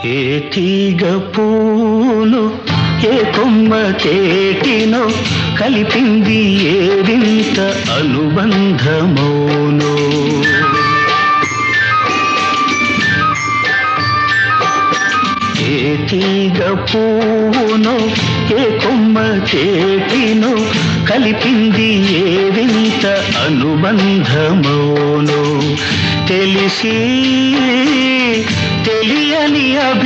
ఏ తీగ పూను ఏ కొమ్మ తేటినో కలిపింది ఏ వింత అనుబంధమౌనో ఏ తీగ పూను ఏ కొమ్మ చేటిను కలిపింది ఏ వింత అనుబంధమౌను తెలిసి తెలియని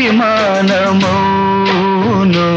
అభిమానమౌను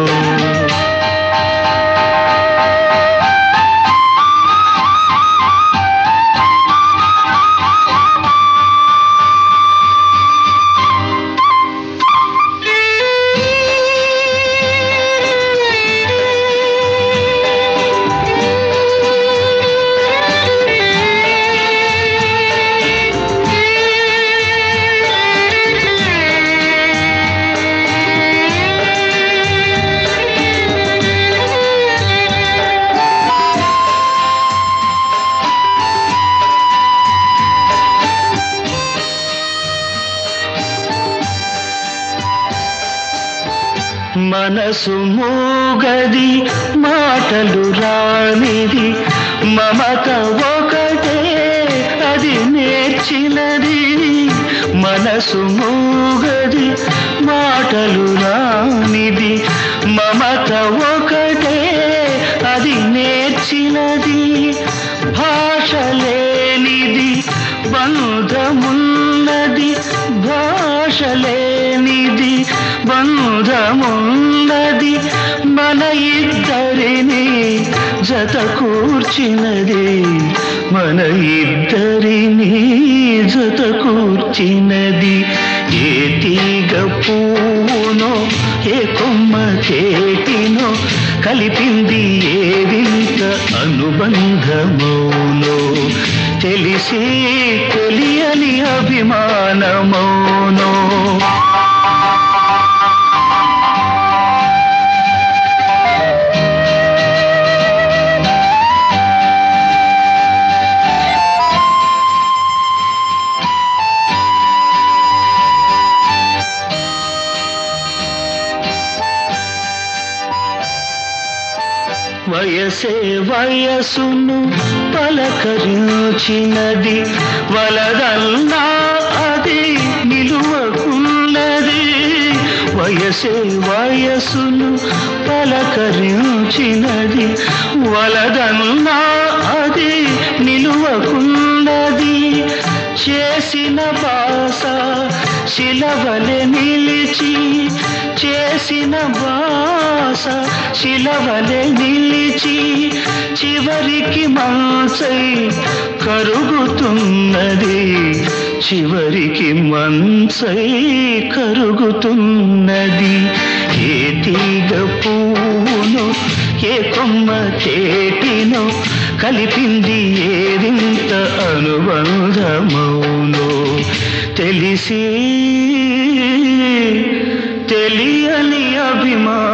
మనసు మూగది మాటలు రానిది మమత ఒకటే అది నేర్చినది మనసు మూగది మాటలు రానిది మమత ఒకటే అది నేర్చినది భాష లేనిది బంధమున్నది భాష లేనిది బంధమున్నది మన ఇద్దరిని జత కూర్చినది మన ఇద్దరిని జత కూర్చినది ఏ తీగ పూనో ఏ కొమ్మ చేటినో కలిపింది ఏ వింత అనుబంధమౌనో తెలిసి తెలియని అభిమానమౌనో వయసే వయసును పలకరించినది వలదల్లా అది నిలువకున్నది వయసే వయసును పలకరించినది వలదల్లా అది నిలువకున్నది చేసిన బాస శిలవలె నిలిచి చేసిన బాస శిలవలె నిలిచి చివరికి మంచై కరుగుతున్నది చివరికి మంచై కరుగుతున్నది ఏ తీగ పూను ఏ కొమ్మ చేటినో కలిపింది ఏదింత అనుబంధమౌనో తెలిసి తెలియని అభిమానం